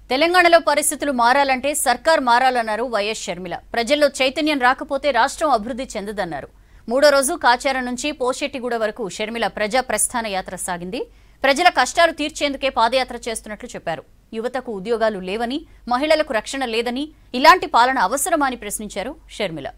తెలంగాణలో పరిస్థితులు మారాలంటే సర్కార్ మారాలన్నారు వైఎస్ షర్మిల ప్రజల్లో చైతన్యం రాకపోతే రాష్ట్రం అభివృద్ధి చెందదన్నారు మూడో రోజు కాచారం నుంచి పోషెట్టిగూడ వరకు షర్మిల ప్రజా ప్రస్థాన యాత్ర సాగింది ప్రజల కష్టాలు తీర్చేందుకే పాదయాత్ర చేస్తున్నట్లు చెప్పారు యువతకు ఉద్యోగాలు లేవని మహిళలకు రక్షణ లేదని ఇలాంటి పాలన అవసరమా అని ప్రశ్నించారు షర్మిల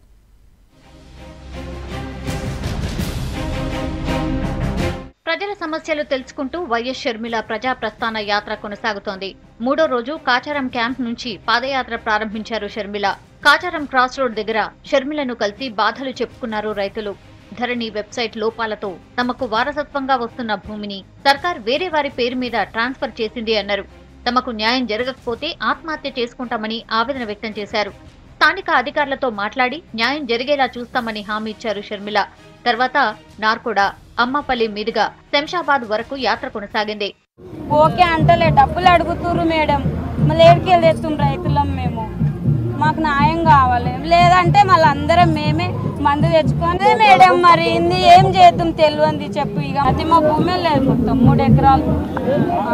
ప్రజల సమస్యలు తెలుసుకుంటూ వైఎస్ షర్మిల ప్రజా ప్రస్థాన యాత్ర కొనసాగుతోంది మూడో రోజు కాచారం క్యాంప్ నుంచి పాదయాత్ర ప్రారంభించారు షర్మిల కాచారం క్రాస్ రోడ్ దగ్గర షర్మిలను కలిసి బాధలు చెప్పుకున్నారు రైతులు ధరణి వెబ్సైట్ లోపాలతో తమకు వారసత్వంగా వస్తున్న భూమిని సర్కార్ వేరే వారి పేరు మీద ట్రాన్స్ఫర్ చేసింది అన్నారు తమకు న్యాయం జరగకపోతే ఆత్మహత్య చేసుకుంటామని ఆవేదన వ్యక్తం చేశారు స్థానిక అధికారులతో మాట్లాడి న్యాయం జరిగేలా చూస్తామని హామీ ఇచ్చారు షర్మిల తర్వాత నార్కోడ అమ్మపల్లి మీదుగా శంషాబాద్ వరకు యాత్ర కొనసాగింది ఓకే అంటలే డబ్బులు అడుగుతుర్రు మేడం మళ్ళీ ఏడికి వెళ్ళేస్తాం రైతులం మేము మాకు న్యాయం కావాలి లేదంటే మళ్ళీ అందరం మేమే మందు తెచ్చుకొని మేడం మరి ఇది ఏం చేద్దాం తెలియంది చెప్పు ఇక అది మా భూమి లేదు మొత్తం మూడు ఎకరాలు ఆ.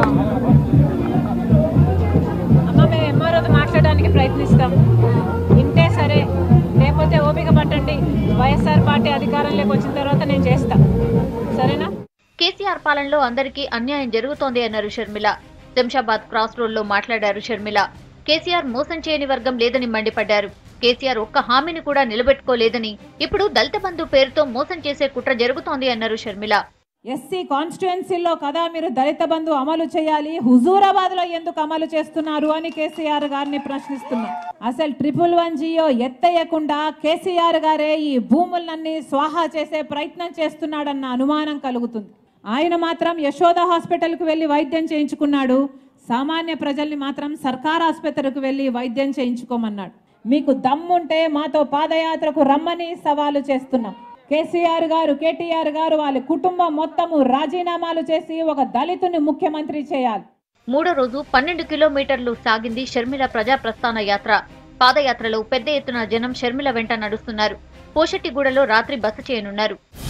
అమ్మ మేము ఎంఆర్ఓతో మాట్లాడడానికి ప్రయత్నిస్తాం ఇంటే సరే లేకపోతే ఓపిక పట్టండి వైఎస్ఆర్ పార్టీ అధికారంలోకి వచ్చిన తర్వాత నేను చేస్తా సరేనా కేసీఆర్ పాలనలో అందరికీ అన్యాయం జరుగుతోంది అన్నారు షర్మిల శంషాబాద్ క్రాస్ రోడ్ లో మాట్లాడారు షర్మిల కేసీఆర్ మోసం చేయని వర్గం లేదని మండిపడ్డారు కేసీఆర్ ఒక్క హామీని కూడా నిలబెట్టుకోలేదని ఇప్పుడు దళిత బంధు పేరుతో మోసం చేసే కుట్ర జరుగుతోంది అన్నారు షర్మిల ఎస్సీ కాన్స్టిట్యుయెన్సీలో కదా మీరు దళిత బంధు అమలు చేయాలి హుజూరాబాద్ లో ఎందుకు అమలు చేస్తున్నారు అని కేసీఆర్ గారిని ప్రశ్నిస్తున్నా అసలు ట్రిపుల్ వన్ జియో ఎత్తేయకుండా కేసీఆర్ గారే ఈ భూములన్నీ స్వాహా చేసే ప్రయత్నం చేస్తున్నాడన్న అనుమానం కలుగుతుంది ఆయన మాత్రం యశోద హాస్పిటల్కి వెళ్ళి వైద్యం చేయించుకున్నాడు సామాన్య ప్రజల్ని మాత్రం సర్కార్ ఆసుపత్రికి వెళ్ళి వైద్యం చేయించుకోమన్నాడు మీకు దమ్ముంటే మాతో పాదయాత్రకు రమ్మని సవాలు చేస్తున్నాం కేసీఆర్ గారు కేటీఆర్ గారు వాళ్ళ కుటుంబం మొత్తము రాజీనామాలు చేసి ఒక దళితుని ముఖ్యమంత్రి చేయాలి మూడో రోజు పన్నెండు కిలోమీటర్లు సాగింది షర్మిల ప్రజా ప్రస్థాన యాత్ర పాదయాత్రలో పెద్ద ఎత్తున జనం షర్మిల వెంట నడుస్తున్నారు పోషెట్టిగూడలో రాత్రి బస చేయనున్నారు